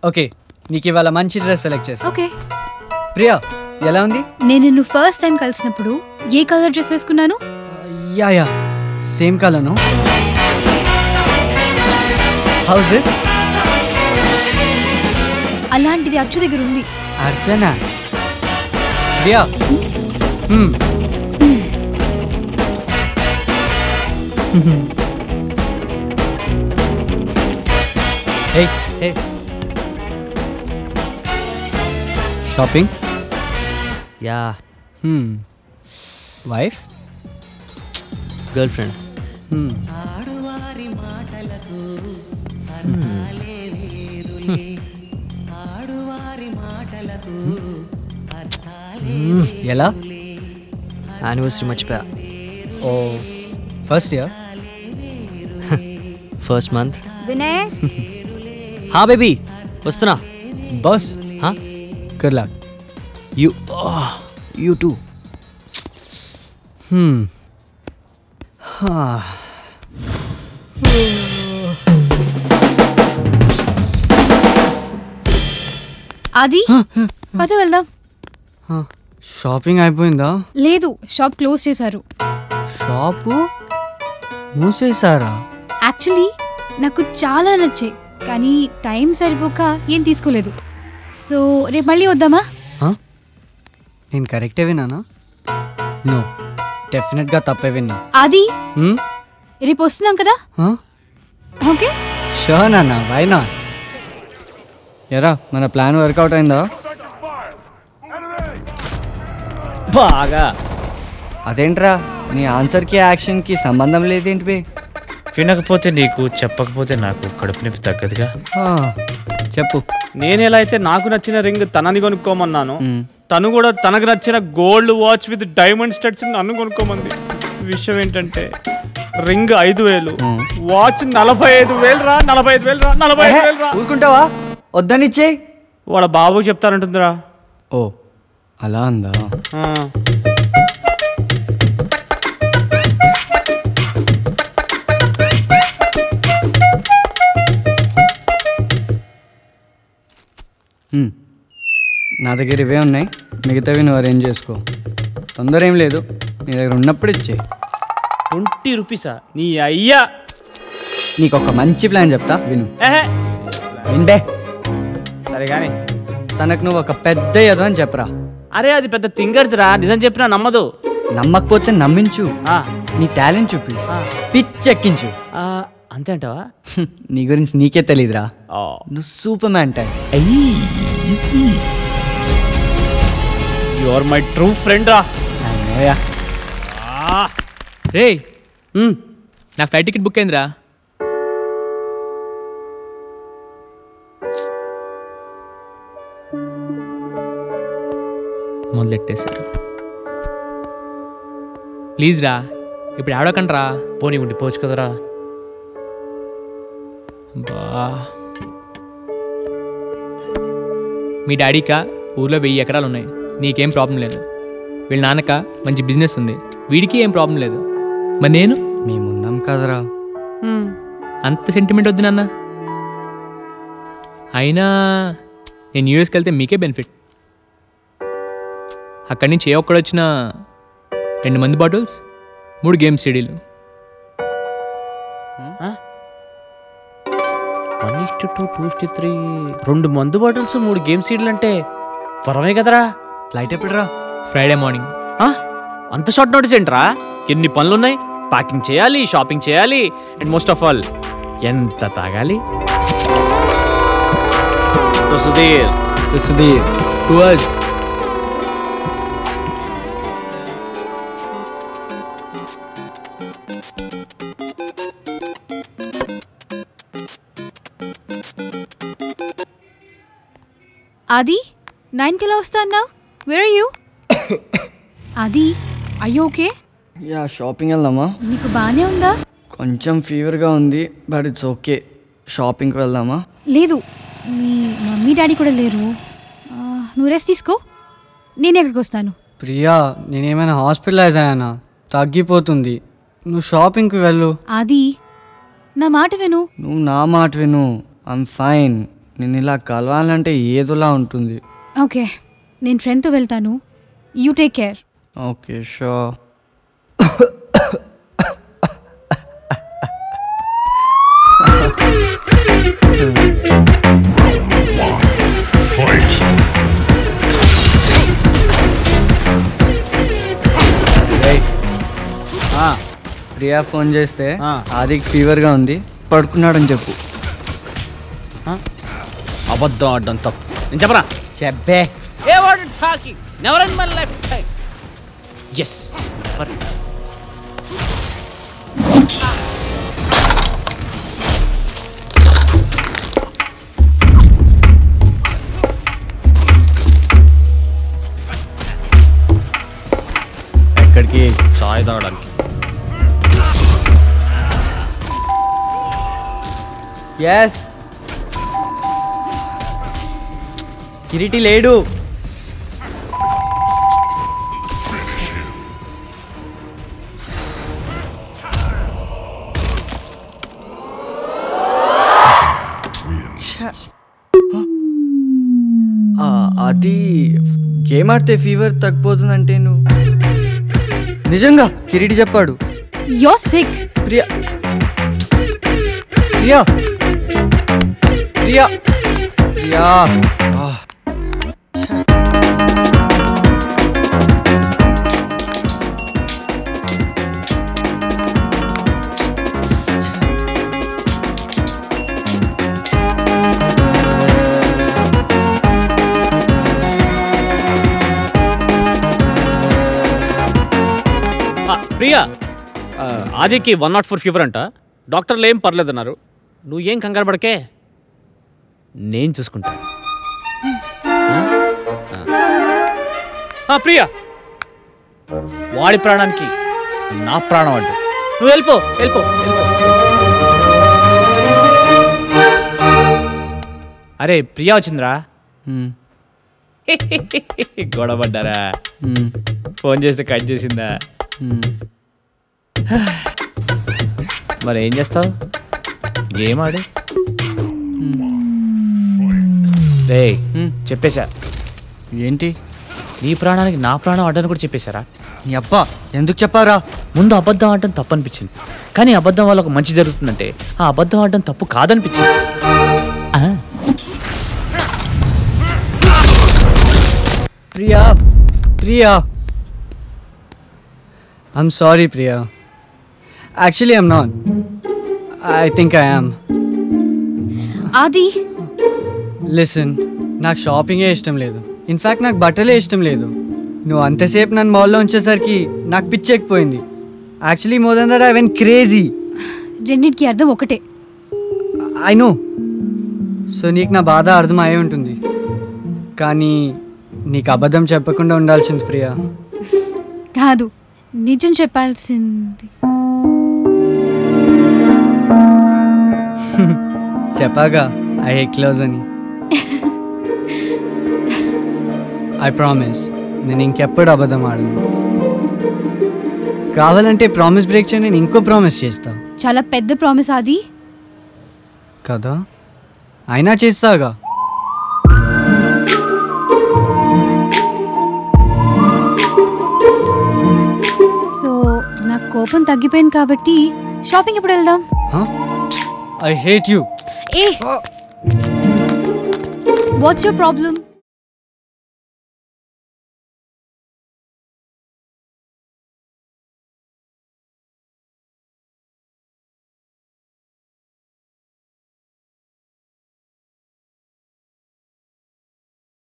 Okay నీకు ఇవాళ మంచి డ్రెస్ సెలెక్ట్ చేస్తా ఓకే ప్రియా ఎలా ఉంది నేను నిన్ను ఫస్ట్ టైం కలిసినప్పుడు ఏ కలర్ డ్రెస్ వేసుకున్నాను యా యా సేమ్ కలర్ను హౌస్ దిస్ అలాంటిది అచ్చు దగ్గర ఉంది Archana Priya hmm. Hey, hey. Shopping yeah wife girl friend ఎలా యానివర్సరీ మర్చిపోయా ఓ first year first month Vinay హా బేబీ వస్తున్నా బాస్ హా good luck you you too అది పద వెళ్దాం షాపింగ్ అయిపోయిందా లేదు షాప్ క్లోజ్ చేశారు షాపు మూసేశారా యాక్చువల్లీ నాకు చాలా నచ్చాయి కానీ టైం సరిపోక ఏం తీసుకోలేదు సో రేపు మళ్ళీ వద్దామా Huh? నేను కరెక్టే విన్నానా నో డెఫినెట్గా తప్పే విన్నా అది రేపు వస్తున్నాం కదా ఓకే షూర్ నాన్న వై నాట్ ఎరా మన ప్లాన్ వర్కౌట్ అయిందా బాగా అదేంట్రా నీ ఆన్సర్కి యాక్షన్కి సంబంధం లేదేంటి బే వినకపోతే నీకు చెప్పకపోతే నాకు కడుపు నొప్పి తగ్గదుగా ఆ, చెప్పు నేను ఎలా అయితే నాకు నచ్చిన రింగ్ తనని కొనుక్కోమన్నాను మ్. తను కూడా తనకు నచ్చిన gold watch with diamond studs నన్ను కొనుక్కోమంది విషయం ఏంటంటే రింగ్ ఐదు వేలు మ్. వాచ్ నలభై ఐదు వేలు రా నలభై ఐదు వేలు రా నలభై ఐదు వేలు రా ఊరుకుంటావా వద్దనిచ్చే వాళ్ళ బాబుకి చెప్తానంటుందిరా ఓ అలా అందా ఆ. మ్. నా దగ్గర ఇవే ఉన్నాయి మిగతావి నువ్వు అరేంజ్ చేసుకో తొందర ఏం లేదు నీ దగ్గర ఉన్నప్పుడు ఇచ్చే ట్వంటీ రూపీసా నీ అయ్యా నీకు ఒక మంచి ప్లాన్ చెప్తా విను ఏహే వింటే సరే కానీ తనకు నువ్వు ఒక పెద్ద ఏదో అని చెప్పరా అరే అది పెద్ద తింగర్దిరా నిజం చెప్పినా నమ్మదు నమ్మకపోతే నమ్మించు ఆ, నీ టాలెంట్ చూపించు ఆ. పిచ్చెక్కించు ఆ, అంతే అంటావా నీ గురించి నీకే తెలీదురా ఆ. నువ్వు super man time you are my true friend రా రే నా ఫ్లైట్ టికెట్ బుక్ అయిందిరా మొదలెట్టేశారు ప్లీజ్ రా ఇప్పుడు ఆడకండి రా పోనీ ఉండి పోవచ్చు కదరా బా మీ డాడీకా ఊర్లో వెయ్యి ఎకరాలు ఉన్నాయి నీకేం ప్రాబ్లం లేదు వీళ్ళ నాన్నక మంచి బిజినెస్ ఉంది వీడికి ఏం ప్రాబ్లం లేదు మరి నేను మేమున్నాం కదరా అంత సెంటిమెంట్ వద్దు నాన్న అయినా నేను యూఎస్కి వెళ్తే మీకే బెనిఫిట్ అక్కడి నుంచి ఏ ఒక్కడొచ్చినా రెండు మంది బాటిల్స్ మూడు గేమ్ స్టడీలు వన్ ఇస్ట్ టూ టూ ఇస్ట్ త్రీ రెండు మందు బాటిల్స్ మూడు గేమ్ సీడ్లు అంటే పరమే కదరా ఫ్లైట్ ఎప్పుడురా ఫ్రైడే మార్నింగ్ ఆ? అంత షార్ట్ నోటీస్ ఏంట్రా ఎన్ని పనులున్నాయి ప్యాకింగ్ చేయాలి షాపింగ్ చేయాలి అండ్ మోస్ట్ ఆఫ్ ఆల్ ఎంత తాగాలి so Sudheer Sudheer two hours అది నైన్కి ఎలా వస్తా అన్నావు వేర్ యూ అది అయ్యో ఓకే యా షాపింగ్ వెళ్దామా నీకు బాగానే ఉందా కొంచెం ఫీవర్గా ఉంది బట్ ఇట్స్ ఓకే షాపింగ్కి వెళ్దామా లేదు మీ మమ్మీ డాడీ కూడా లేరు ఆ, నువ్వు రెస్ట్ తీసుకో నేను ఎక్కడికి వస్తాను ప్రియా నేనేమైనా హాస్పిటలైజ్ అయ్యానా తగ్గిపోతుంది నువ్వు షాపింగ్కి వెళ్ళు అది నా మాట విను నువ్వు నా మాట విను ఐమ్ ఫైన్ నేను ఇలా కలవాలంటే ఏదోలా ఉంటుంది ఓకే నేను ఫ్రెండ్తో వెళ్తాను you take care okay so Priya phone చేస్తే ఆ. ఆదికి ఫీవర్గా ఉంది పడుకున్నాడని చెప్పు అబద్ధం ఆడడం తప్పు నేను చెప్పరా చెప్పే ఏ వాడు talking never in my life time yes ఎక్కడికి చాయ్ తాగడానికి ఎస్ కిరీటి లేడు ఛ. ఆ, అది గేమ్ ఆడితే ఫీవర్ తగ్గిపోతుందంటే నువ్వు నిజంగా కిరీటి చెప్పాడు యోర్ సిక్ ప్రియా ప్రియా ప్రియా ప్రియా ఆ. ప్రియా ఆ, ఆదికి వన్ నాట్ ఫోర్ ఫీవర్ అంట డాక్టర్లు ఏం పర్లేదన్నారు నువ్వు ఏం కంగారు పడకే నేను చూసుకుంటా ఆ? ఆ. ఆ, ప్రియా వాడి ప్రాణానికి నా ప్రాణం అడ్డు నువ్వు వెళ్ళిపో వెళ్ళిపో వెళ్ళిపో అరే ప్రియా వచ్చిందిరా మ్, గొడవడ్డారా మ్, ఫోన్ చేస్తే కట్ చేసిందా మ్. మరి ఏం చేస్తావు గేమ్ ఆడు రే మ్. చెప్పేశా ఏంటి నీ ప్రాణానికి నా ప్రాణం అడ్డని కూడా చెప్పేశారా నీ అబ్బా ఎందుకు చెప్పారా ముందు అబద్ధం ఆడటం తప్పు అనిపించింది కానీ అబద్ధం వల్ల ఒక మంచి జరుగుతుందంటే ఆ అబద్ధం ఆడటం తప్పు కాదనిపించింది ఆ, Priya Priya I'm sorry Priya actually I'm not I think I am Aadi listen నాకు షాపింగే ఇష్టం లేదు ఇన్ఫ్యాక్ట్ నాకు బట్టలే ఇష్టం లేదు నువ్వు అంతసేపు నన్ను మాల్లో ఉంచేసరికి నాకు పిచ్చెక్కిపోయింది actually more than that I went crazy రెండింటికి అర్థం ఒకటే ఐ నో సో నీకు నా బాధ అర్థం అయి ఉంటుంది కానీ నీకు అబద్ధం చెప్పకుండా ఉండాల్సింది ప్రియా కాదు నిజం చెప్పాల్సింది చెప్పాగా ఐ హే క్లోజ్ అని ఐ ప్రామిస్ నేను ఇంకెప్పుడు అబద్ధం ఆడను కావాలంటే ప్రామిస్ బ్రేక్ చేయ నేను ఇంకో ప్రామిస్ చేస్తా చాలా పెద్ద ప్రామిస్ ఆది కదా అయినా చేస్తాగా సో నా కోపం తగ్గిపోయింది కాబట్టి షాపింగ్ ఎప్పుడు వెళ్దాం ఐ హేట్ యూ ఏ వాట్స్ యువర్ ప్రాబ్లం